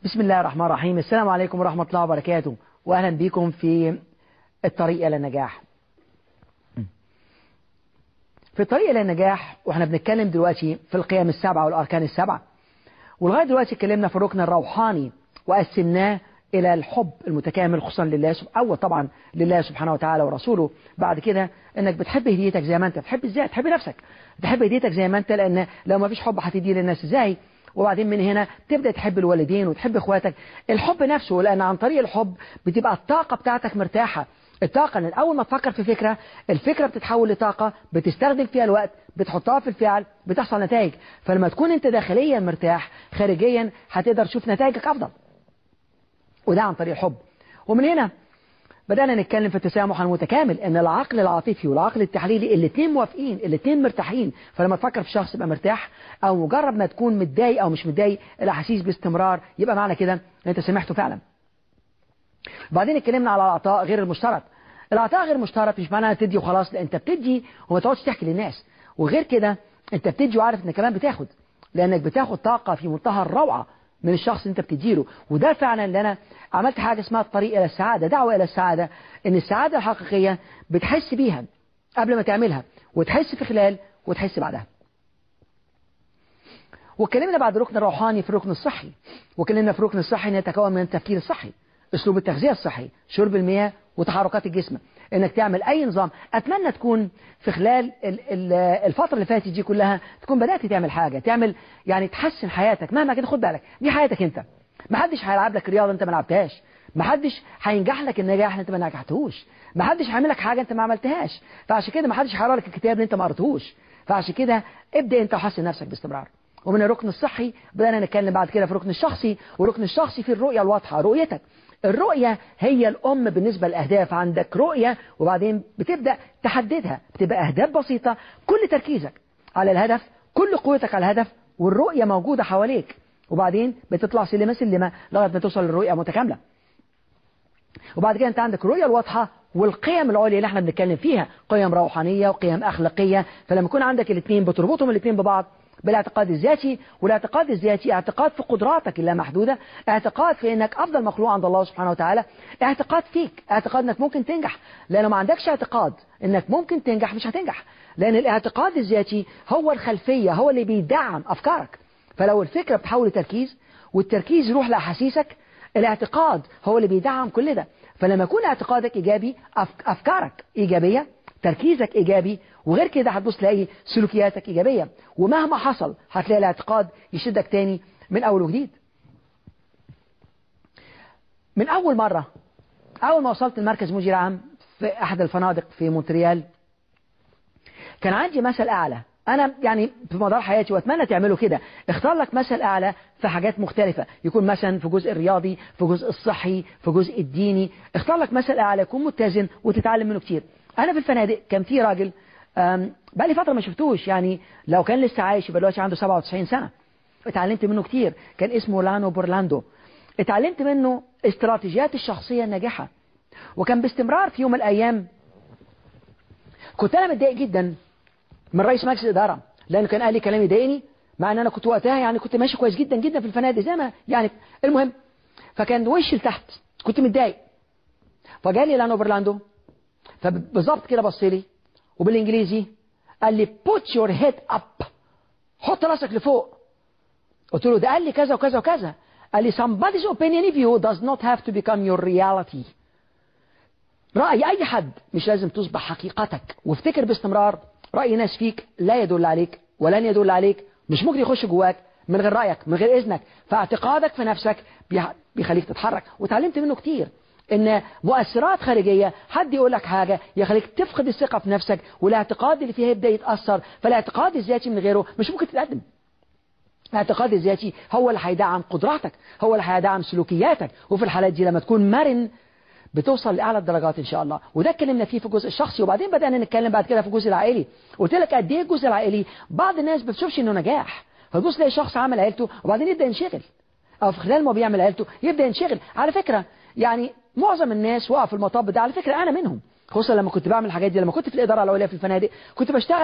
بسم الله الرحمن الرحيم السلام عليكم ورحمة الله وبركاته وأهلا بكم في الطريق إلى النجاح في الطريق إلى النجاح وإحنا بنتكلم دلوقتي في القيم السبعة والأركان السبعة ولغاية دلوقتي اتكلمنا في الركن الروحاني وقسمناه إلى الحب المتكامل خصوصا لله سب... أول طبعا لله سبحانه وتعالى ورسوله بعد كده إنك بتحب هديتك زي ما أنت بتحب إزاي تحب نفسك تحب هديتك زي ما أنت لأن لو ما فيش حب هتديه للناس إزاي وبعدين من هنا تبدأ تحب الوالدين وتحب اخواتك الحب نفسه لأن عن طريق الحب بتبقى الطاقة بتاعتك مرتاحة الطاقة لأن أول ما تفكر في فكرة الفكرة بتتحول لطاقة بتستخدم فيها الوقت بتحطها في الفعل بتحصل نتائج فلما تكون أنت داخليا مرتاح خارجيا هتقدر تشوف نتائجك أفضل وده عن طريق الحب ومن هنا بدأنا نتكلم في التسامح المتكامل ان العقل العاطفي والعقل التحليلي الاثنين موافقين الاثنين مرتاحين فلما تفكر في شخص يبقى مرتاح او مجرد ما تكون متضايق او مش متضايق الاحاسيس باستمرار يبقى معنى كده ان انت سامحته فعلا بعدين اتكلمنا على العطاء غير المشترط العطاء غير المشترط مش معناها تدي وخلاص لا انت بتدي وما تقعدش تحكي للناس وغير كده انت بتدي وعارف انك كمان بتاخد لانك بتاخد طاقة في منتهى الروعة من الشخص اللي انت بتديله وده فعلا اللي انا عملت حاجة اسمها الطريق الى السعادة دعوة الى السعادة ان السعادة الحقيقية بتحس بيها قبل ما تعملها وتحس في خلال وتحس بعدها واتكلمنا بعد الركن الروحاني في الركن الصحي واتكلمنا في الركن الصحي ان يتكون من التفكير الصحي اسلوب التغذية الصحي شرب المياه وتحركات الجسم انك تعمل اي نظام اتمنى تكون في خلال الفترة اللي فاتت دي كلها تكون بدأت تعمل حاجة تعمل يعني تحسن حياتك مهما كده خد بالك دي حياتك انت ما حدش هيلعب لك رياضة انت ما لعبتهاش ما حدش هينجح لك النجاح اللي انت ما نجحتهوش ما حدش هيعمل لك حاجة انت ما عملتهاش فعشان كده ما حدش هيقرا لك الكتاب اللي انت ما قريتهوش فعشان كده ابدأ انت وحسن نفسك باستمرار ومن الركن الصحي بدأنا نتكلم بعد كده في الركن الشخصي والركن الشخصي في الرؤية الواضحة رؤيتك الرؤية هي الأم بالنسبة للأهداف عندك رؤية وبعدين بتبدأ تحددها بتبقى أهداف بسيطة كل تركيزك على الهدف كل قوتك على الهدف والرؤية موجودة حواليك وبعدين بتطلع سلمة سلمة لغاية ما توصل للرؤية متكاملة وبعد كده انت عندك الرؤية الواضحة والقيم العليا اللي احنا بنتكلم فيها قيم روحانية وقيم أخلاقية فلما يكون عندك الاثنين بتربطهم الاثنين ببعض بالاعتقاد الذاتي والاعتقاد الذاتي اعتقاد في قدراتك اللامحدودة اعتقاد في انك افضل مخلوق عند الله سبحانه وتعالى اعتقاد فيك اعتقاد انك ممكن تنجح لانه ما عندكش اعتقاد انك ممكن تنجح مش هتنجح لان الاعتقاد الذاتي هو الخلفية هو اللي بيدعم افكارك فلو الفكرة بتحول لتركيز والتركيز يروح لاحاسيسك الاعتقاد هو اللي بيدعم كل ده فلما يكون اعتقادك ايجابي افكارك ايجابية تركيزك إيجابي وغير كده هتبص تلاقي سلوكياتك إيجابية ومهما حصل هتلاقي الاعتقاد يشدك تاني من أول وجديد من أول مرة أول ما وصلت المركز مدير عام في أحد الفنادق في مونتريال كان عندي مثل أعلى أنا يعني في مدار حياتي وأتمنى تعملوا كده اختار لك مثل أعلى في حاجات مختلفة يكون مثلا في جزء الرياضي في جزء الصحي في جزء الديني اختار لك مثل أعلى يكون متزن وتتعلم منه كتير أنا في الفنادق كان في راجل بقى لي فترة ما شفتوش يعني لو كان لسه عايش يبقى دلوقتي عنده 97 سنة اتعلمت منه كتير كان اسمه لانو بورلاندو اتعلمت منه استراتيجيات الشخصية الناجحة وكان باستمرار في يوم من الأيام كنت أنا متضايق جدا من رئيس مجلس الإدارة لأنه كان قال لي كلام يضايقني مع أن أنا كنت وقتها يعني كنت ماشي كويس جدا جدا في الفنادق زي ما يعني المهم فكان وشي لتحت كنت متضايق فجالي لانو بورلاندو فبالظبط كده بص لي وبالانجليزي قال لي put your head up حط راسك لفوق قلت له ده قال لي كذا وكذا وكذا قال لي somebody's opinion of you does not have to become your reality رأي أي حد مش لازم تصبح حقيقتك وافتكر باستمرار رأي ناس فيك لا يدل عليك ولن يدل عليك مش ممكن يخش جواك من غير رأيك من غير إذنك فاعتقادك في نفسك بيخليك تتحرك وتعلمت منه كتير ان مؤثرات خارجية حد يقول لك حاجة يخليك تفقد الثقة في نفسك والاعتقاد اللي فيها يبدأ يتأثر فالاعتقاد الذاتي من غيره مش ممكن تتقدم الاعتقاد الذاتي هو اللي هيدعم قدراتك هو اللي هيدعم سلوكياتك وفي الحالات دي لما تكون مرن بتوصل لأعلى الدرجات إن شاء الله وده اتكلمنا فيه في الجزء الشخصي وبعدين بدأنا نتكلم بعد كده في الجزء العائلي قلت لك قد ايه الجزء العائلي بعض الناس ما بتشوفش انه نجاح فتبص تلاقي شخص عمل عيلته وبعدين يبدأ ينشغل او في خلال ما بيعمل عيلته يبدأ ينشغل على فكرة يعني معظم الناس وقع في المطب ده على فكرة أنا منهم خصوصا لما كنت بعمل الحاجات دي لما كنت في الإدارة العليا في الفنادق كنت بشتغل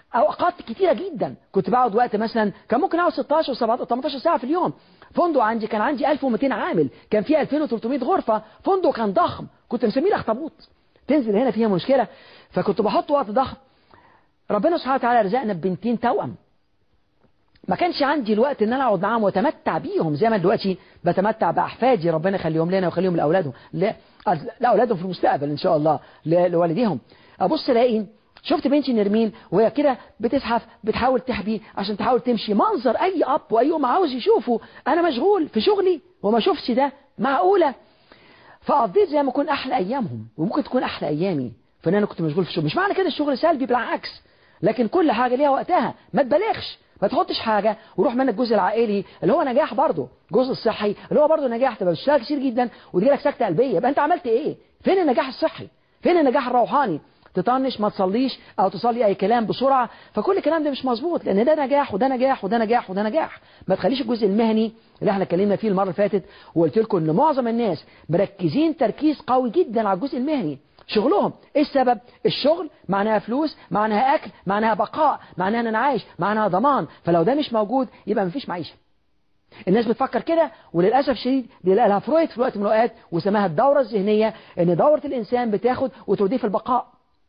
اوقات كتيره جدا كنت بقعد وقت مثلا كان ممكن اقعد 16 17 18 ساعه في اليوم فندق عندي كان عندي 1200 عامل كان فيه 2300 غرفه فندق كان ضخم كنت مسميه الاخطبوط تنزل هنا فيها مشكله فكنت بحط وقت ضخم ربنا سبحانه وتعالى رزقنا ببنتين توأم ما كانش عندي الوقت ان انا اقعد معاهم واتمتع بيهم زي ما دلوقتي بتمتع باحفادي ربنا يخليهم لنا ويخليهم لاولادهم لا لاولادهم في المستقبل ان شاء الله لوالديهم ابص الاقي شفت بنتي نرمين وهي كده بتزحف بتحاول تحبي عشان تحاول تمشي منظر اي اب واي ام عاوز يشوفه انا مشغول في شغلي وما شوفش ده معقوله فقضيت زي ما اكون احلى ايامهم وممكن تكون احلى ايامي فان انا كنت مشغول في الشغل مش معنى كده الشغل سلبي بالعكس لكن كل حاجه ليها وقتها ما تبالغش ما تحطش حاجة وروح منك الجزء العائلي اللي هو نجاح برضه الجزء الصحي اللي هو برضه نجاح تبقى بتشتغل كتير جدا وتجي لك سكتة قلبية يبقى انت عملت ايه فين النجاح الصحي فين النجاح الروحاني تطنش ما تصليش او تصلي اي كلام بسرعة فكل الكلام ده مش مظبوط لان ده نجاح وده نجاح وده نجاح وده نجاح ما تخليش الجزء المهني اللي احنا اتكلمنا فيه المرة اللي فاتت وقلت لكم ان معظم الناس مركزين تركيز قوي جدا على الجزء المهني شغلهم ايه السبب الشغل معناها فلوس معناها اكل معناها بقاء معناها ان انا عايش معناها ضمان فلو ده مش موجود يبقى مفيش معيشة الناس بتفكر كده وللأسف الشديد بيلاقي لها فرويد في وقت من الأوقات وسماها الدورة الذهنية ان دورة الإنسان بتاخد وتوديه في البقاء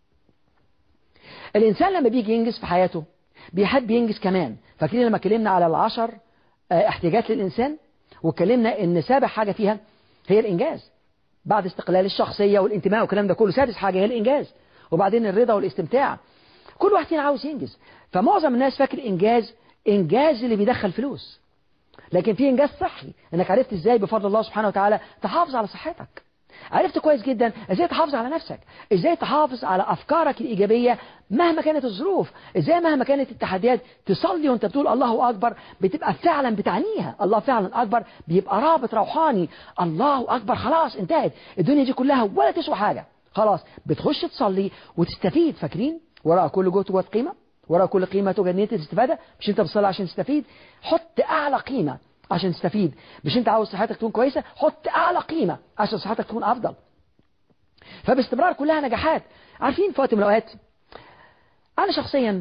الإنسان لما بيجي ينجز في حياته بيحب ينجز كمان فاكرين لما اتكلمنا على العشر احتياجات للإنسان واتكلمنا ان سابع حاجة فيها هي الإنجاز بعد استقلال الشخصية والانتماء والكلام ده كله سادس حاجة هي الإنجاز وبعدين الرضا والاستمتاع كل واحد فينا عاوز ينجز فمعظم الناس فاكر إنجاز إنجاز اللي بيدخل فلوس لكن في إنجاز صحي إنك عرفت إزاي بفضل الله سبحانه وتعالى تحافظ على صحتك عرفت كويس جدا ازاي تحافظ على نفسك ازاي تحافظ على افكارك الايجابيه مهما كانت الظروف ازاي مهما كانت التحديات تصلي وانت بتقول الله اكبر بتبقى فعلا بتعنيها الله فعلا اكبر بيبقى رابط روحاني الله اكبر خلاص انتهت الدنيا دي كلها ولا تسوى حاجه خلاص بتخش تصلي وتستفيد فاكرين وراء كل جهد قيمه وراء كل قيمه توجد نيه الاستفاده مش انت بتصلي عشان تستفيد حط اعلى قيمه عشان تستفيد مش انت عاوز صحتك تكون كويسة حط اعلى قيمة عشان صحتك تكون افضل فباستمرار كلها نجاحات عارفين في وقت من الاوقات انا شخصيا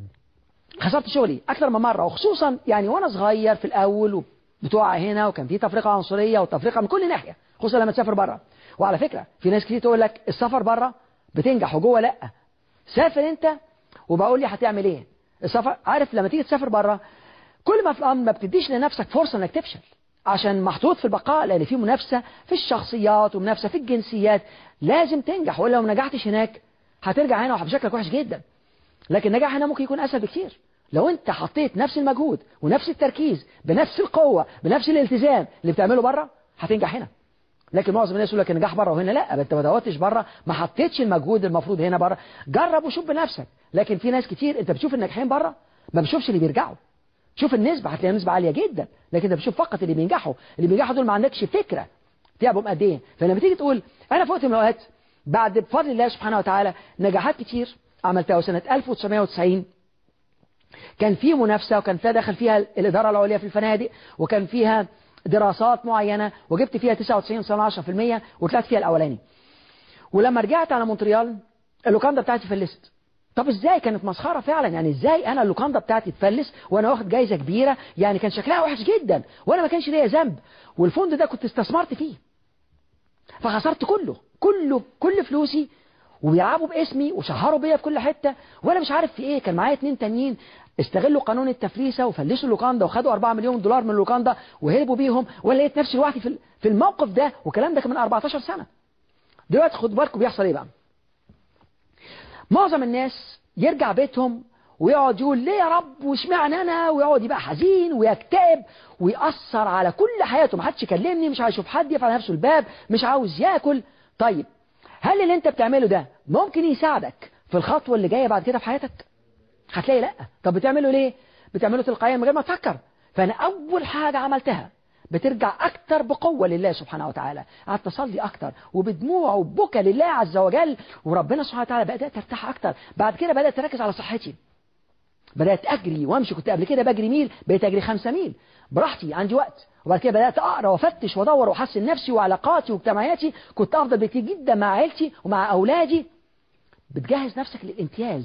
خسرت شغلي اكثر من مرة وخصوصا يعني وانا صغير في الاول بتوع هنا وكان في تفرقة عنصرية وتفرقة من كل ناحية خصوصا لما تسافر بره وعلى فكرة في ناس كتير تقول لك السفر بره بتنجح وجوه لا سافر انت وبقول لي هتعمل ايه السفر عارف لما تيجي تسافر بره كل ما في الأمر ما بتديش لنفسك فرصة انك تفشل عشان محطوط في البقاء لأن في منافسة في الشخصيات ومنافسة في الجنسيات لازم تنجح ولا لو ما نجحتش هناك هترجع هنا وبشكلك وحش جدا لكن النجاح هنا ممكن يكون أسهل بكتير لو انت حطيت نفس المجهود ونفس التركيز بنفس القوة بنفس الالتزام اللي بتعمله بره هتنجح هنا لكن معظم الناس يقول لك النجاح بره وهنا لا انت ما دورتش بره ما حطيتش المجهود المفروض هنا بره جرب وشوف بنفسك لكن في ناس كتير انت بتشوف الناجحين بره ما بتشوفش اللي بيرجعوا شوف النسبة هتلاقي نسبة عالية جدا لكن انت بتشوف فقط اللي بينجحوا اللي بينجحوا دول ما عندكش فكرة تعبوا قد ايه فلما تيجي تقول انا في وقت من الاوقات بعد بفضل الله سبحانه وتعالى نجاحات كتير عملتها سنة 1990 كان في منافسة وكان فيها دخل فيها الإدارة العليا في الفنادق وكان فيها دراسات معينة وجبت فيها 99 10% وطلعت فيها الأولاني ولما رجعت على مونتريال اللوكاندا بتاعتي فلست طب ازاي كانت مسخرة فعلا يعني ازاي انا اللوكاندا بتاعتي تفلس وانا واخد جايزة كبيرة يعني كان شكلها وحش جدا وانا ما كانش ليا ذنب والفندق ده كنت استثمرت فيه فخسرت كله كله كل فلوسي وبيلعبوا باسمي وشهروا بيا في كل حتة وانا مش عارف في ايه كان معايا اتنين تانيين استغلوا قانون التفليسة وفلسوا اللوكاندا وخدوا 4 مليون دولار من اللوكاندا وهربوا بيهم وانا لقيت نفسي لوحدي في في الموقف ده والكلام ده كان من 14 سنة دلوقتي خدوا بالكم بيحصل ايه بقى معظم الناس يرجع بيتهم ويقعد يقول ليه يا رب واشمعنى انا ويقعد يبقى حزين ويكتئب ويأثر على كل حياته ما حدش يكلمني مش عايز يشوف حد يقفل نفسه الباب مش عاوز ياكل طيب هل اللي انت بتعمله ده ممكن يساعدك في الخطوة اللي جاية بعد كده في حياتك هتلاقي لا طب بتعمله ليه بتعمله تلقائيا من غير ما تفكر فانا اول حاجة عملتها بترجع أكتر بقوة لله سبحانه وتعالى قعدت أصلي أكتر وبدموع وبكى لله عز وجل وربنا سبحانه وتعالى بدأت أرتاح أكتر بعد كده بدأت أركز على صحتي بدأت أجري وأمشي كنت قبل كده بجري ميل بقيت أجري خمسة ميل براحتي عندي وقت وبعد كده بدأت أقرأ وأفتش وأدور وأحسن نفسي وعلاقاتي واجتماعياتي كنت أفضل بكتير جدا مع عيلتي ومع أولادي بتجهز نفسك للامتياز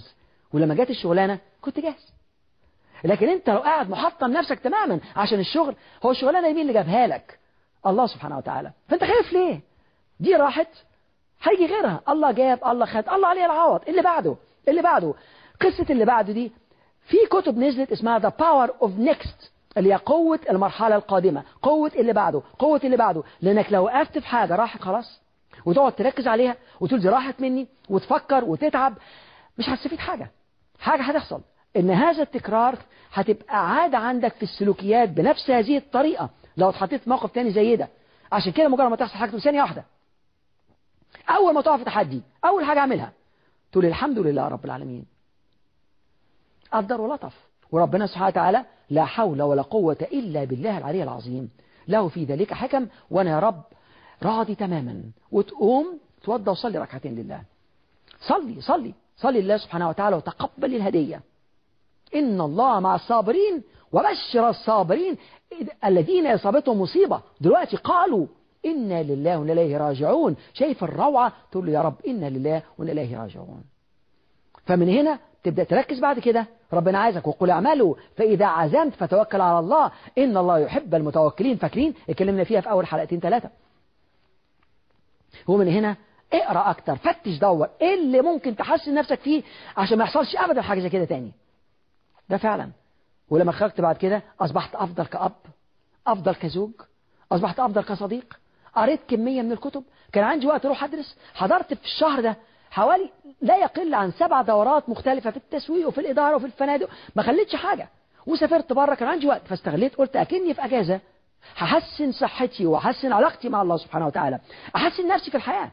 ولما جت الشغلانة كنت جاهز لكن انت لو قاعد محطم نفسك تماما عشان الشغل هو الشغلانة مين اللي جابها لك الله سبحانه وتعالى فانت خايف ليه دي راحت هيجي غيرها الله جاب الله خد الله عليه العوض اللي بعده اللي بعده قصة اللي بعده دي في كتب نزلت اسمها The Power of Next اللي هي قوة المرحلة القادمة قوة اللي بعده قوة اللي بعده لأنك لو وقفت في حاجة راحت خلاص وتقعد تركز عليها وتقول دي راحت مني وتفكر وتتعب مش هتستفيد حاجة حاجة هتحصل ان هذا التكرار هتبقى عادة عندك في السلوكيات بنفس هذه الطريقة لو اتحطيت في موقف تاني زي ده عشان كده مجرد ما تحصل حاجة تقول ثانية واحدة أول ما تقع في تحدي أول حاجة أعملها تقول الحمد لله رب العالمين قدر ولطف وربنا سبحانه وتعالى لا حول ولا قوة إلا بالله العلي العظيم له في ذلك حكم وأنا يا رب راضي تماما وتقوم توضى وصلي ركعتين لله صلي صلي صلي لله سبحانه وتعالى وتقبل الهدية إن الله مع الصابرين وبشر الصابرين الذين إصابتهم مصيبة دلوقتي قالوا إنا لله وإنا إليه راجعون شايف الروعة تقول له يا رب إنا لله وإنا إليه راجعون فمن هنا تبدأ تركز بعد كده ربنا عايزك وقل اعملوا فإذا عزمت فتوكل على الله إن الله يحب المتوكلين فاكرين اتكلمنا فيها في أول حلقتين ثلاثة ومن هنا اقرأ أكتر فتش دور إيه اللي ممكن تحسن نفسك فيه عشان ما يحصلش أبدا حاجة زي كده تاني ده فعلا ولما خرجت بعد كده أصبحت أفضل كأب أفضل كزوج أصبحت أفضل كصديق قريت كمية من الكتب كان عندي وقت أروح أدرس حضرت في الشهر ده حوالي لا يقل عن سبع دورات مختلفة في التسويق وفي الإدارة وفي الفنادق ما خليتش حاجة وسافرت بره كان عندي وقت فاستغليت قلت أكني في أجازة هحسن صحتي وأحسن علاقتي مع الله سبحانه وتعالى أحسن نفسي في الحياة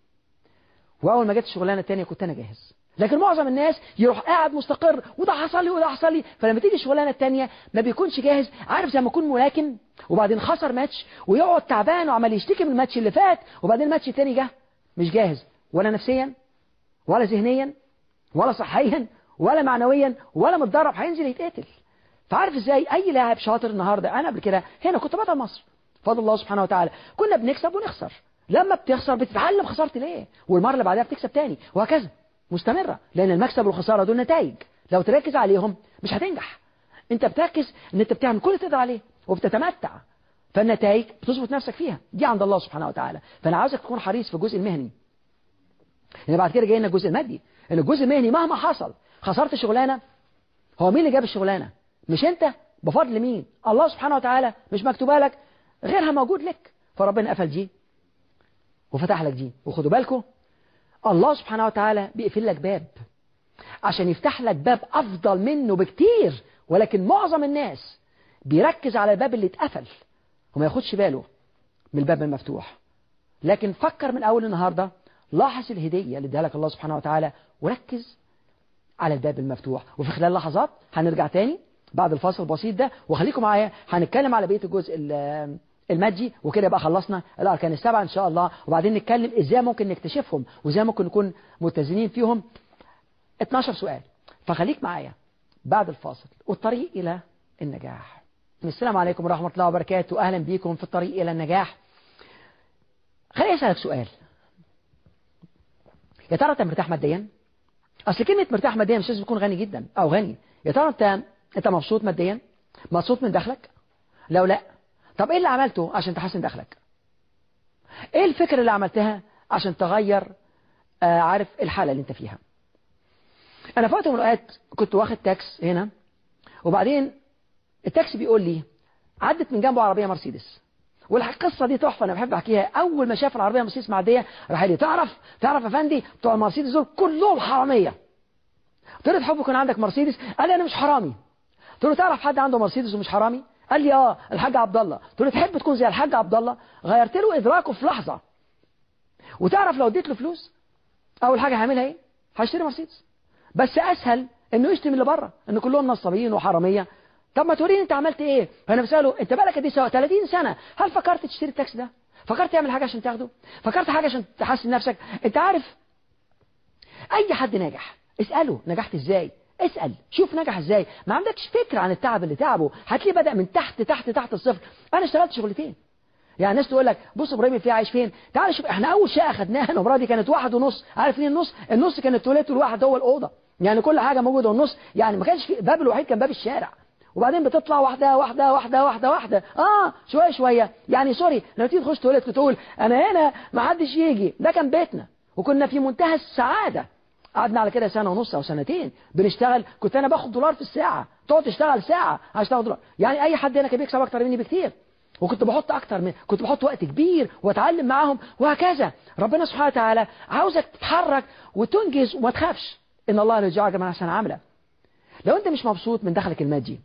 وأول ما جت الشغلانة التانية كنت أنا جاهز لكن معظم الناس يروح قاعد مستقر وده حصل لي وده حصل لي فلما تيجي الشغلانه الثانيه ما بيكونش جاهز عارف زي ما يكون ملاكم وبعدين خسر ماتش ويقعد تعبان وعمال يشتكي من الماتش اللي فات وبعدين الماتش الثاني جه مش جاهز ولا نفسيا ولا ذهنيا ولا صحيا ولا معنويا ولا متدرب هينزل يتقتل فعارف ازاي اي لاعب شاطر النهارده انا قبل كده هنا كنت بطل مصر فضل الله سبحانه وتعالى كنا بنكسب ونخسر لما بتخسر بتتعلم خسرت ليه والمره اللي بعدها بتكسب تاني وهكذا مستمرة لأن المكسب والخسارة دول نتائج لو تركز عليهم مش هتنجح انت بتركز ان انت بتعمل كل اللي تقدر عليه وبتتمتع فالنتائج بتظبط نفسك فيها دي عند الله سبحانه وتعالى فانا عاوزك تكون حريص في الجزء المهني لان بعد كده جاي لنا الجزء المادي ان الجزء المهني مهما حصل خسرت شغلانه هو مين اللي جاب الشغلانه مش انت بفضل مين الله سبحانه وتعالى مش مكتوبه لك غيرها موجود لك فربنا قفل دي وفتح لك دي وخدوا بالكم الله سبحانه وتعالى بيقفل لك باب عشان يفتح لك باب أفضل منه بكتير ولكن معظم الناس بيركز على الباب اللي اتقفل وما ياخدش باله من الباب المفتوح لكن فكر من أول النهاردة لاحظ الهدية اللي اداها لك الله سبحانه وتعالى وركز على الباب المفتوح وفي خلال لحظات هنرجع تاني بعد الفاصل البسيط ده وخليكم معايا هنتكلم على بقية الجزء المادي وكده يبقى خلصنا الأركان السبعة إن شاء الله وبعدين نتكلم إزاي ممكن نكتشفهم وإزاي ممكن نكون متزنين فيهم 12 سؤال فخليك معايا بعد الفاصل والطريق إلى النجاح السلام عليكم ورحمة الله وبركاته أهلا بكم في الطريق إلى النجاح خليني أسألك سؤال يا ترى أنت مرتاح ماديا؟ أصل كلمة مرتاح ماديا مش لازم تكون غني جدا أو غني يا ترى أنت أنت مبسوط ماديا؟ مبسوط من دخلك؟ لو لا طب ايه اللي عملته عشان تحسن دخلك ايه الفكرة اللي عملتها عشان تغير آه عارف الحالة اللي انت فيها انا في وقت من الاوقات كنت واخد تاكس هنا وبعدين التاكسي بيقول لي عدت من جنبه عربية مرسيدس والقصة دي تحفة أنا بحب أحكيها أول ما شاف العربية مرسيدس معدية راح لي تعرف تعرف يا فندي بتوع المرسيدس دول كلهم حرامية قلت له تحب يكون عندك مرسيدس قال لي أنا مش حرامي قلت له تعرف حد عنده مرسيدس ومش حرامي قال لي اه الحاج عبد الله قلت له تحب تكون زي الحاج عبد الله غيرت له ادراكه في لحظه وتعرف لو اديت له فلوس اول حاجه هعملها ايه هشتري مرسيدس بس اسهل انه يشتم اللي بره ان كلهم نصابين وحراميه طب ما توريني انت عملت ايه فانا بساله انت بالك قد ايه 30 سنه هل فكرت تشتري التاكسي ده فكرت تعمل حاجه عشان تاخده فكرت حاجه عشان تحسن نفسك انت عارف اي حد ناجح اساله نجحت ازاي اسأل شوف نجح ازاي ما عندكش فكرة عن التعب اللي تعبه هتلاقيه بدأ من تحت تحت تحت الصفر انا اشتغلت شغلتين يعني الناس تقول لك بص ابراهيم فيها عايش فين تعال شوف احنا اول شقه خدناها المباراه دي كانت واحد ونص عارف مين النص النص كان التواليت والواحد هو الاوضه يعني كل حاجة موجودة والنص يعني ما كانش في باب الوحيد كان باب الشارع وبعدين بتطلع واحدة واحدة واحدة واحدة واحدة اه شوية شوية يعني سوري لما تيجي تخش تواليت تقول انا هنا ما حدش يجي ده كان بيتنا وكنا في منتهى السعادة قعدنا على كده سنة ونص أو سنتين بنشتغل كنت أنا باخد دولار في الساعة تقعد تشتغل ساعة عشان تاخد دولار يعني أي حد هنا كان بيكسب أكتر مني بكتير وكنت بحط أكتر من كنت بحط وقت كبير وأتعلم معاهم وهكذا ربنا سبحانه وتعالى عاوزك تتحرك وتنجز وما تخافش إن الله لا يجعلك مع سنة عاملة لو أنت مش مبسوط من دخلك المادي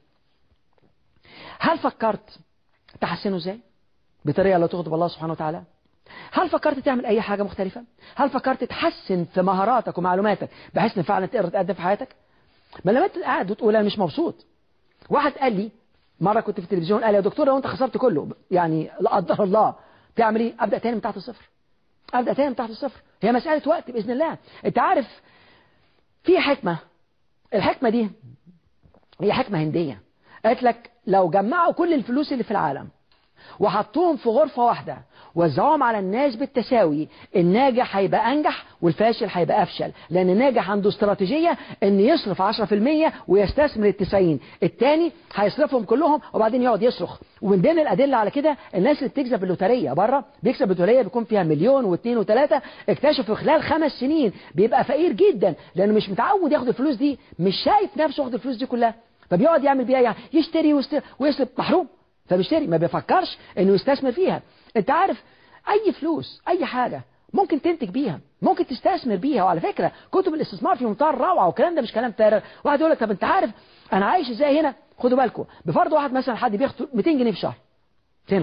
هل فكرت تحسنه ازاي بطريقة لا تغضب الله سبحانه وتعالى هل فكرت تعمل أي حاجة مختلفة هل فكرت تحسن في مهاراتك ومعلوماتك بحيث ان فعلا تقدر تقدم في حياتك ما لما انت قاعد وتقول انا مش مبسوط واحد قال لي مرة كنت في التلفزيون قال لي يا دكتور لو انت خسرت كله يعني لا قدر الله تعمل ايه ابدا تاني من تحت الصفر ابدا تاني من تحت الصفر هي مسألة وقت بإذن الله انت عارف في حكمة الحكمة دي هي حكمة هندية قالت لك لو جمعوا كل الفلوس اللي في العالم وحطوهم في غرفة واحدة وزعوهم على الناس بالتساوي الناجح هيبقى أنجح والفاشل هيبقى أفشل لأن الناجح عنده استراتيجية أن يصرف 10% ويستثمر التسعين التاني هيصرفهم كلهم وبعدين يقعد يصرخ ومن ضمن الأدلة على كده الناس اللي بتكسب اللوترية بره بيكسب اللوترية بيكون فيها مليون واثنين وثلاثة اكتشفوا خلال خمس سنين بيبقى فقير جدا لأنه مش متعود ياخد الفلوس دي مش شايف نفسه ياخد الفلوس دي كلها فبيقعد يعمل بيها يعني يشتري ويصرف محروم فبيشتري ما بيفكرش انه يستثمر فيها انت عارف اي فلوس اي حاجة ممكن تنتج بيها ممكن تستثمر بيها وعلى فكرة كتب الاستثمار في منتهى الروعة والكلام ده مش كلام فارغ واحد يقول لك طب انت عارف انا عايش ازاي هنا خدوا بالكم بفرض واحد مثلا حد بياخد 200 جنيه في الشهر هنا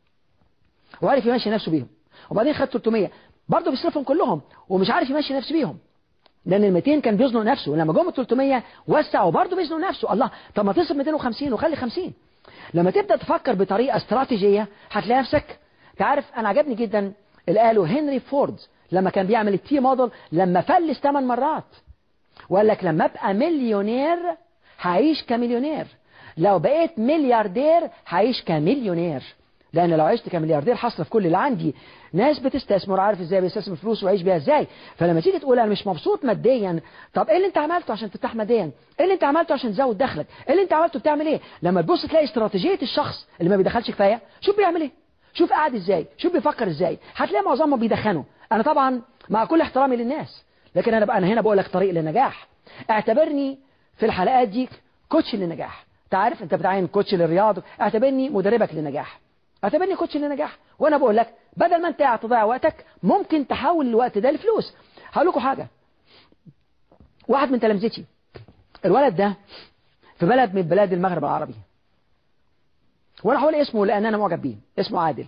وعارف يمشي نفسه بيهم وبعدين خد 300 برضه بيصرفهم كلهم ومش عارف يمشي نفسه بيهم لان ال 200 كان بيزنق نفسه ولما جم ال 300 وسع وبرضه بيزنق نفسه الله طب ما تصرف 250 وخلي 50 لما تبدأ تفكر بطريقة استراتيجية هتلاقي نفسك تعرف أنا عجبني جدا اللي قاله هنري فورد لما كان بيعمل التي موديل لما فلس 8 مرات وقال لك لما ابقى مليونير هعيش كمليونير لو بقيت ملياردير هعيش كمليونير لأن لو عشت كملياردير هصرف كل اللي عندي ناس بتستثمر عارف ازاي بيستثمر فلوس ويعيش بيها ازاي فلما تيجي تقول انا مش مبسوط ماديا طب ايه اللي انت عملته عشان ترتاح ماديا ايه اللي انت عملته عشان تزود دخلك ايه اللي انت عملته بتعمل ايه لما تبص تلاقي استراتيجية الشخص اللي ما بيدخلش كفاية شوف بيعمل ايه شوف قاعد ازاي شوف بيفكر ازاي هتلاقي معظمهم بيدخنوا انا طبعا مع كل احترامي للناس لكن انا بقى انا هنا بقول لك طريق للنجاح اعتبرني في الحلقات دي كوتش للنجاح تعرف انت بتعين كوتش للرياض اعتبرني مدربك للنجاح اعتبرني كوتش للنجاح وانا بقول لك بدل ما انت قاعد تضيع وقتك ممكن تحول الوقت ده لفلوس هقول لكم حاجه واحد من تلامذتي الولد ده في بلد من بلاد المغرب العربي وانا هقول اسمه لان انا معجب بيه اسمه عادل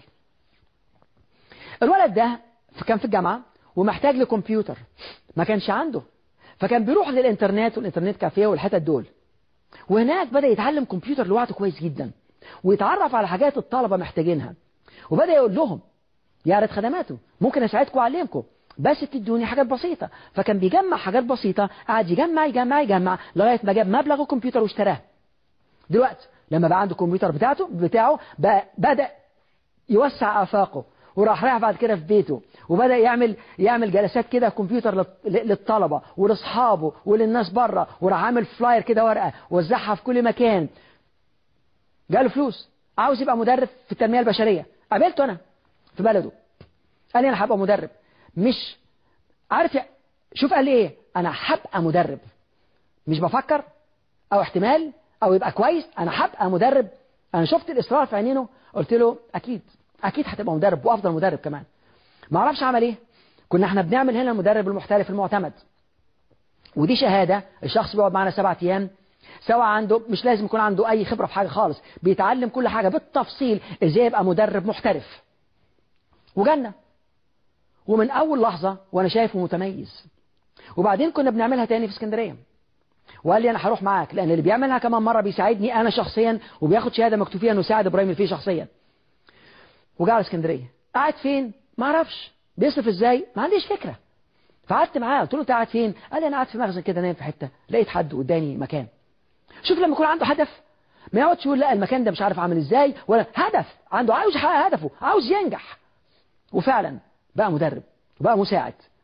الولد ده كان في الجامعه ومحتاج لكمبيوتر ما كانش عنده فكان بيروح للانترنت والانترنت كافيه والحتت دول وهناك بدأ يتعلم كمبيوتر لوحده كويس جدا ويتعرف على حاجات الطلبة محتاجينها وبدأ يقول لهم يعرض خدماته ممكن أساعدكم وأعلمكم بس تدوني حاجات بسيطة فكان بيجمع حاجات بسيطة قعد يجمع يجمع يجمع لغاية ما جاب مبلغ الكمبيوتر واشتراه دلوقتي لما بقى عنده الكمبيوتر بتاعته بتاعه بقى بدأ يوسع آفاقه وراح رايح بعد كده في بيته وبدأ يعمل يعمل جلسات كده كمبيوتر للطلبة ولأصحابه وللناس بره وراح عامل فلاير كده ورقة وزعها في كل مكان جاله فلوس عاوز يبقى مدرب في التنمية البشرية قابلته أنا في بلده قال لي أنا هبقى مدرب مش عارف يا شوف قال لي إيه أنا هبقى مدرب مش بفكر أو احتمال أو يبقى كويس أنا هبقى مدرب أنا شفت الإصرار في عينينه قلت له أكيد أكيد هتبقى مدرب وأفضل مدرب كمان ما اعرفش عمل إيه كنا احنا بنعمل هنا المدرب المحترف المعتمد ودي شهادة الشخص بيقعد معنا سبعة أيام سواء عنده مش لازم يكون عنده أي خبرة في حاجة خالص بيتعلم كل حاجة بالتفصيل إزاي يبقى مدرب محترف وجنة ومن أول لحظة وأنا شايفه متميز وبعدين كنا بنعملها تاني في اسكندرية وقال لي أنا هروح معاك لأن اللي بيعملها كمان مرة بيساعدني أنا شخصيا وبياخد شهادة مكتوب فيها إنه ساعد إبراهيم الفيه شخصيا وجاء على اسكندرية قاعد فين ما اعرفش بيصرف ازاي ما عنديش فكرة فقعدت معاه قلت له انت قاعد فين قال لي انا قاعد في مخزن كده نايم في حتة لقيت حد قدامي مكان شوف لما يكون عنده هدف ما يقعدش يقول لا المكان ده مش عارف عامل ازاي ولا هدف عنده عاوز يحقق هدفه عاوز ينجح وفعلا بقى مدرب وبقى مساعد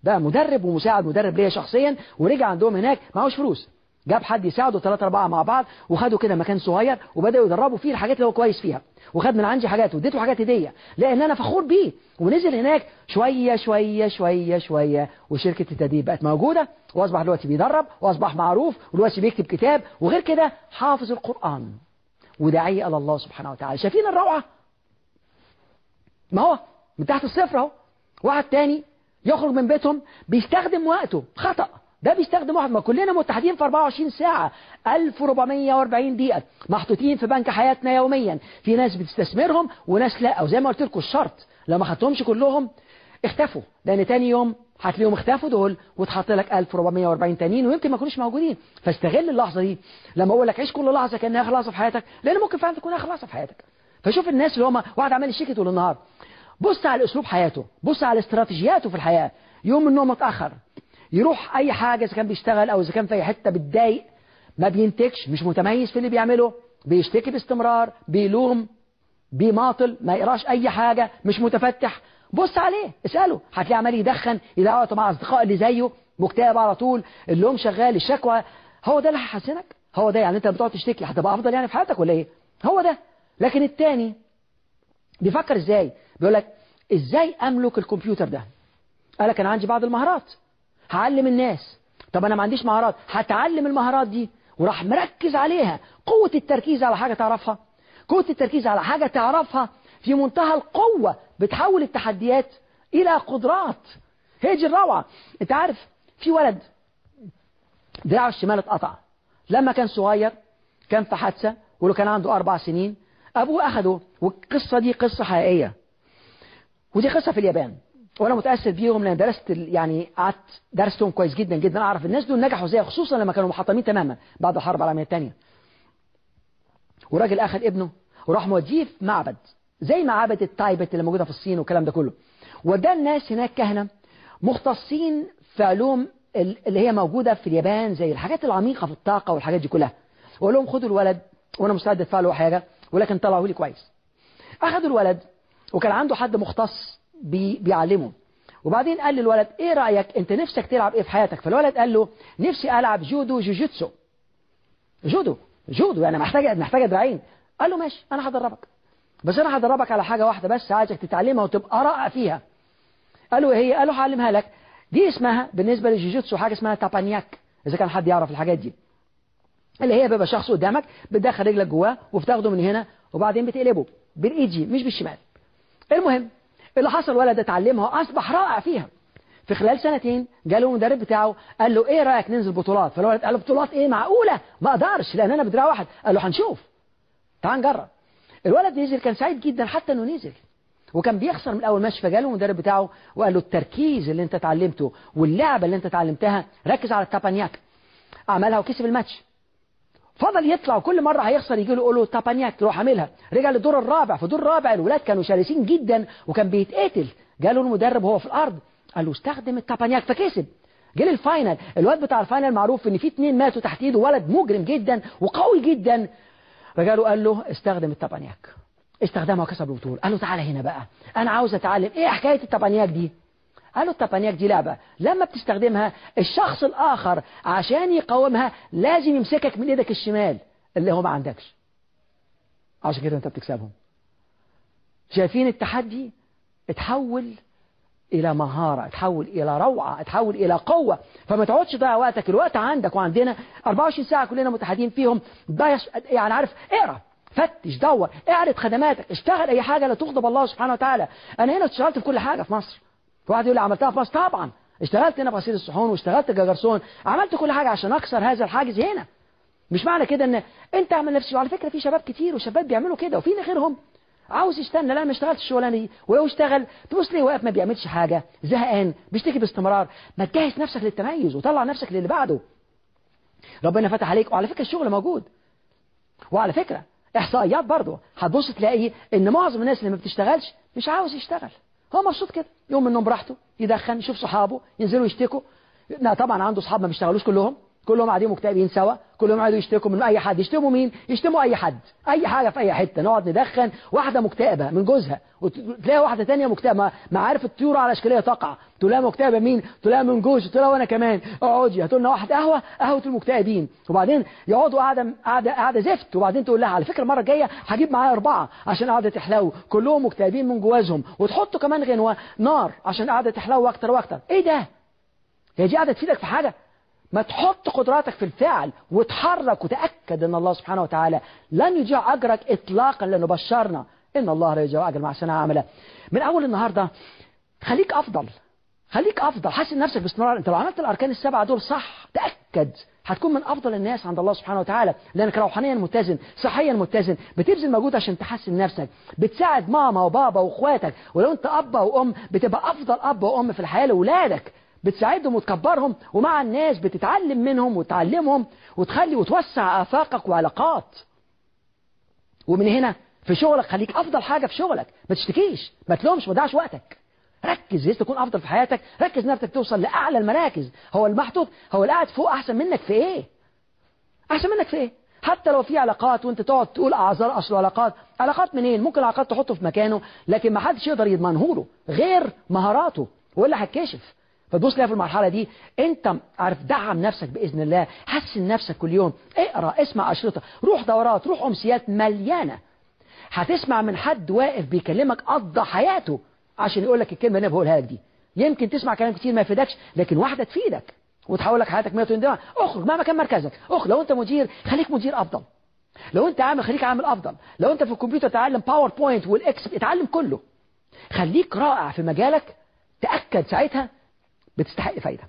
ده مدرب ومساعد مدرب ليا شخصيا ورجع عندهم هناك معهوش فلوس جاب حد يساعده ثلاثة أربعة مع بعض وخدوا كده مكان صغير وبدأوا يدربوا فيه الحاجات اللي هو كويس فيها وخد من عندي حاجات واديته حاجات هدية لأن أنا فخور بيه ونزل هناك شوية شوية شوية شوية وشركة التدريب بقت موجودة وأصبح دلوقتي بيدرب وأصبح معروف ودلوقتي بيكتب كتاب وغير كده حافظ القرآن وداعية على الله سبحانه وتعالى شايفين الروعة ما هو من تحت الصفر اهو واحد تاني يخرج من بيتهم بيستخدم وقته خطأ ده بيستخدم واحد ما كلنا متحدين في 24 ساعة 1440 دقيقة محطوطين في بنك حياتنا يوميا في ناس بتستثمرهم وناس لا او زي ما قلت لكم الشرط لو ما خدتهمش كلهم اختفوا لان تاني يوم هتلاقيهم اختفوا دول وتحط لك 1440 تانيين ويمكن ما يكونوش موجودين فاستغل اللحظة دي لما اقول لك عيش كل لحظة كانها اخر لحظة في حياتك لان ممكن فعلا تكون اخر لحظة في حياتك فشوف الناس اللي هم واحد عمال يشتكي طول النهار بص على اسلوب حياته بص على استراتيجياته في الحياة يوم النوم متأخر يروح اي حاجة اذا كان بيشتغل او اذا كان في اي حتة بتضايق ما بينتجش مش متميز في اللي بيعمله بيشتكي باستمرار بيلوم بيماطل ما يقراش اي حاجة مش متفتح بص عليه اسأله هتلاقيه عمال يدخن يضيع وقته مع اصدقاء اللي زيه مكتئب على طول اللوم شغال الشكوى هو ده اللي هيحسنك هو ده يعني انت بتقعد تشتكي هتبقى افضل يعني في حياتك ولا ايه هو ده لكن التاني بيفكر ازاي بيقول لك ازاي املك الكمبيوتر ده قال لك انا عندي بعض المهارات هعلم الناس طب انا ما عنديش مهارات هتعلم المهارات دي وراح مركز عليها قوة التركيز على حاجة تعرفها قوة التركيز على حاجة تعرفها في منتهى القوة بتحول التحديات إلى قدرات هي دي الروعة انت عارف في ولد دراعه الشمال اتقطع لما كان صغير كان في حادثة ولو كان عنده أربع سنين أبوه أخده والقصة دي قصة حقيقية ودي قصة في اليابان وانا متاثر بيهم لان درست يعني قعدت درستهم كويس جدا جدا اعرف الناس دول نجحوا ازاي خصوصا لما كانوا محطمين تماما بعد الحرب العالميه الثانيه وراجل اخذ ابنه وراح موديه في معبد زي معابد التايبت اللي موجوده في الصين والكلام ده كله وده الناس هناك كهنه مختصين في علوم اللي هي موجوده في اليابان زي الحاجات العميقه في الطاقه والحاجات دي كلها وقال لهم خدوا الولد وانا مستعد ادفع له حاجه ولكن طلعوا لي كويس اخذوا الولد وكان عنده حد مختص بي بيعلمه وبعدين قال للولد ايه رأيك انت نفسك تلعب ايه في حياتك فالولد قال له نفسي العب جودو جوجيتسو جودو جودو يعني محتاجة محتاجة دراعين قال له ماشي انا هدربك بس انا هدربك على حاجة واحدة بس عايزك تتعلمها وتبقى رائع فيها قال له هي قال له هعلمها لك دي اسمها بالنسبة للجوجيتسو حاجة اسمها تابانياك اذا كان حد يعرف الحاجات دي اللي هي بيبقى شخص قدامك بتدخل رجلك جواه وبتاخده من هنا وبعدين بتقلبه بالايد دي مش بالشمال المهم اللي حصل ولد اتعلمها اصبح رائع فيها في خلال سنتين جاله المدرب بتاعه قال له ايه رايك ننزل بطولات فالولد قال له بطولات ايه معقوله ما اقدرش لان انا بدراع واحد قال له هنشوف تعال نجرب الولد نزل كان سعيد جدا حتى انه نزل وكان بيخسر من اول ماتش فجاله المدرب بتاعه وقال له التركيز اللي انت اتعلمته واللعبه اللي انت اتعلمتها ركز على التابانياك عملها وكسب الماتش فضل يطلع وكل مرة هيخسر يجي له يقول له تابانياك تروح عاملها رجع للدور الرابع في الدور الرابع الولاد كانوا شرسين جدا وكان بيتقتل جاله المدرب وهو في الأرض قال له استخدم التابانياك فكسب جه للفاينل الواد بتاع الفاينل معروف ان في اتنين ماتوا تحت ايده ولد مجرم جدا وقوي جدا رجع له قال له استخدم التابانياك استخدمها وكسب البطوله قال له تعالى هنا بقى انا عاوز اتعلم ايه حكايه التابانياك دي قال له التابانياك دي لعبة لما بتستخدمها الشخص الآخر عشان يقاومها لازم يمسكك من ايدك الشمال اللي هو ما عندكش عشان كده انت بتكسبهم شايفين التحدي اتحول إلى مهارة اتحول إلى روعة اتحول إلى قوة فما تقعدش تضيع وقتك الوقت عندك وعندنا 24 ساعة كلنا متحدين فيهم ضيع يعني عارف اقرا فتش دور اعرض خدماتك اشتغل أي حاجة لا تغضب الله سبحانه وتعالى أنا هنا اشتغلت في كل حاجة في مصر واحد يقول لي عملتها في مصر طبعا اشتغلت هنا في غسيل الصحون واشتغلت كجرسون عملت كل حاجة عشان أكسر هذا الحاجز هنا مش معنى كده ان انت اعمل نفسي وعلى فكرة في شباب كتير وشباب بيعملوا كده وفي غيرهم عاوز يستنى لا ما اشتغلتش الشغلانه دي ولو اشتغل تبص ليه واقف ما بيعملش حاجه زهقان بيشتكي باستمرار ما تجهز نفسك للتميز وطلع نفسك للي بعده ربنا فتح عليك وعلى فكره الشغل موجود وعلى فكره احصائيات برضه هتبص تلاقي ان معظم الناس اللي ما بتشتغلش مش عاوز يشتغل هو مبسوط كده يوم من النوم براحته يدخن يشوف صحابه ينزلوا يشتكوا لا طبعا عنده صحاب ما بيشتغلوش كلهم كلهم قاعدين مكتئبين سوا كلهم قاعدوا يشتكوا من اي حد يشتموا مين يشتموا اي حد اي حاجه في اي حته نقعد ندخن واحده مكتئبه من جوزها وتلاقي واحده ثانيه مكتئبه ما عارف الطيور على اشكاليه تقع تقول لها مكتئبه مين تقول لها من جوزي تقول لها وانا كمان اقعدي هاتوا لنا واحد قهوه قهوه المكتئبين وبعدين يقعدوا قاعده قاعده قاعده زفت وبعدين تقول لها على فكره المره الجايه هجيب معايا اربعه عشان قاعده تحلو كلهم مكتئبين من جوازهم وتحطوا كمان غنوه نار عشان قاعده تحلو اكتر واكتر ايه ده هي دي قاعده تفيدك في حاجه ما تحط قدراتك في الفعل وتحرك وتأكد أن الله سبحانه وتعالى لن يضيع أجرك إطلاقا لأنه بشرنا إن الله لا يضيع أجر مع سنة عاملة من أول النهاردة خليك أفضل خليك أفضل حسن نفسك باستمرار أنت لو عملت الأركان السبعة دول صح تأكد هتكون من أفضل الناس عند الله سبحانه وتعالى لأنك روحانيا متزن صحيا متزن بتبذل مجهود عشان تحسن نفسك بتساعد ماما وبابا وأخواتك ولو أنت أب وأم بتبقى أفضل أب وأم في الحياة لأولادك بتساعدهم وتكبرهم ومع الناس بتتعلم منهم وتعلمهم وتخلي وتوسع آفاقك وعلاقات ومن هنا في شغلك خليك أفضل حاجة في شغلك ما تشتكيش ما تلومش ما تضيعش وقتك ركز عايز تكون أفضل في حياتك ركز نفسك توصل لأعلى المراكز هو المحطوط هو اللي قاعد فوق أحسن منك في إيه أحسن منك في إيه حتى لو في علاقات وانت تقعد تقول اعذار اصل علاقات علاقات منين ممكن العلاقات تحطه في مكانه لكن ما حدش يقدر يضمنه له غير مهاراته ولا هتكشف فتبص لها في المرحلة دي انت عارف دعم نفسك بإذن الله حسن نفسك كل يوم اقرأ اسمع أشرطة روح دورات روح أمسيات مليانة هتسمع من حد واقف بيكلمك قضى حياته عشان يقول لك الكلمة اللي انا بقولها لك دي يمكن تسمع كلام كتير ما يفيدكش لكن واحدة تفيدك وتحول لك حياتك 180 درجة اخرج مهما كان مركزك اخرج لو انت مدير خليك مدير افضل لو انت عامل خليك عامل افضل لو انت في الكمبيوتر تعلم باوربوينت والاكس اتعلم كله خليك رائع في مجالك تأكد ساعتها بتستحق فايدة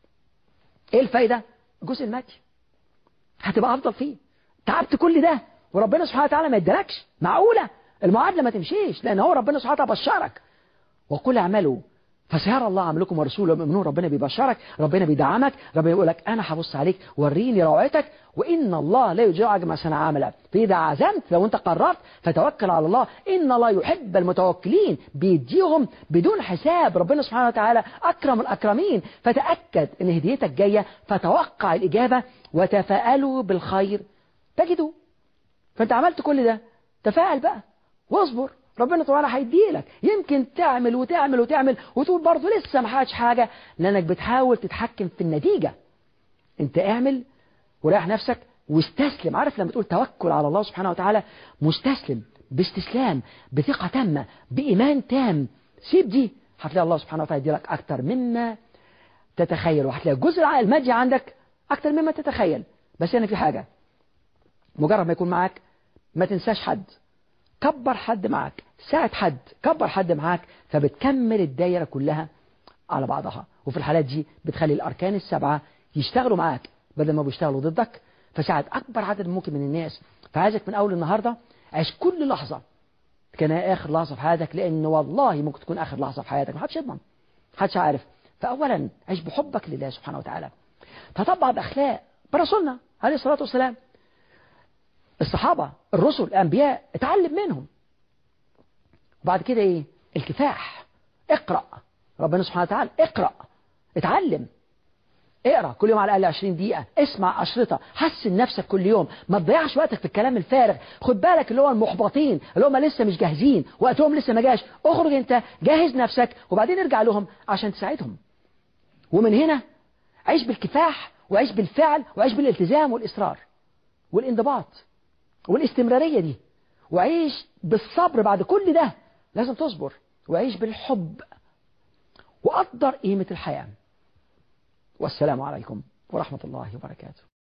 ايه الفايدة الجزء المادي هتبقى افضل فيه تعبت كل ده وربنا سبحانه وتعالى ما يدلكش معقولة المعادلة ما تمشيش لان هو ربنا سبحانه وتعالى بشرك وقل اعملوا فسيرى الله عملكم ورسوله ومؤمنون ربنا بيبشرك ربنا بيدعمك ربنا يقول لك انا هبص عليك وريني روعتك وان الله لا يضيع اجر ما صنع عملا فاذا عزمت لو انت قررت فتوكل على الله ان الله يحب المتوكلين بيديهم بدون حساب ربنا سبحانه وتعالى اكرم الاكرمين فتاكد ان هديتك جايه فتوقع الاجابه وتفاءلوا بالخير تجدوا فانت عملت كل ده تفاءل بقى واصبر ربنا طبعا هيديلك يمكن تعمل وتعمل وتعمل وتقول برضه لسه ما حاجش حاجة لأنك بتحاول تتحكم في النتيجة انت اعمل وريح نفسك واستسلم عارف لما تقول توكل على الله سبحانه وتعالى مستسلم باستسلام بثقة تامة بإيمان تام سيب دي هتلاقي الله سبحانه وتعالى يديلك أكتر مما تتخيل وهتلاقي الجزء المادي عندك أكتر مما تتخيل بس هنا في حاجة مجرد ما يكون معاك ما تنساش حد كبر حد معاك ساعد حد كبر حد معاك فبتكمل الدايرة كلها على بعضها وفي الحالات دي بتخلي الأركان السبعة يشتغلوا معاك بدل ما بيشتغلوا ضدك فساعد أكبر عدد ممكن من الناس فعايزك من أول النهاردة عيش كل لحظة كان آخر لحظة في حياتك لأن والله ممكن تكون آخر لحظة في حياتك محدش يضمن محدش عارف فأولا عيش بحبك لله سبحانه وتعالى تطبع بأخلاق برسولنا عليه الصلاة والسلام الصحابة الرسل الأنبياء اتعلم منهم وبعد كده ايه الكفاح اقرأ ربنا سبحانه وتعالى اقرأ اتعلم اقرأ كل يوم على الأقل 20 دقيقة اسمع أشرطة حسن نفسك كل يوم ما تضيعش وقتك في الكلام الفارغ خد بالك اللي هو المحبطين اللي هم لسه مش جاهزين وقتهم لسه ما جاش اخرج انت جهز نفسك وبعدين ارجع لهم عشان تساعدهم ومن هنا عيش بالكفاح وعيش بالفعل وعيش بالالتزام والإصرار والانضباط والاستمرارية دي وعيش بالصبر بعد كل ده لازم تصبر وعيش بالحب وقدر قيمة الحياة والسلام عليكم ورحمة الله وبركاته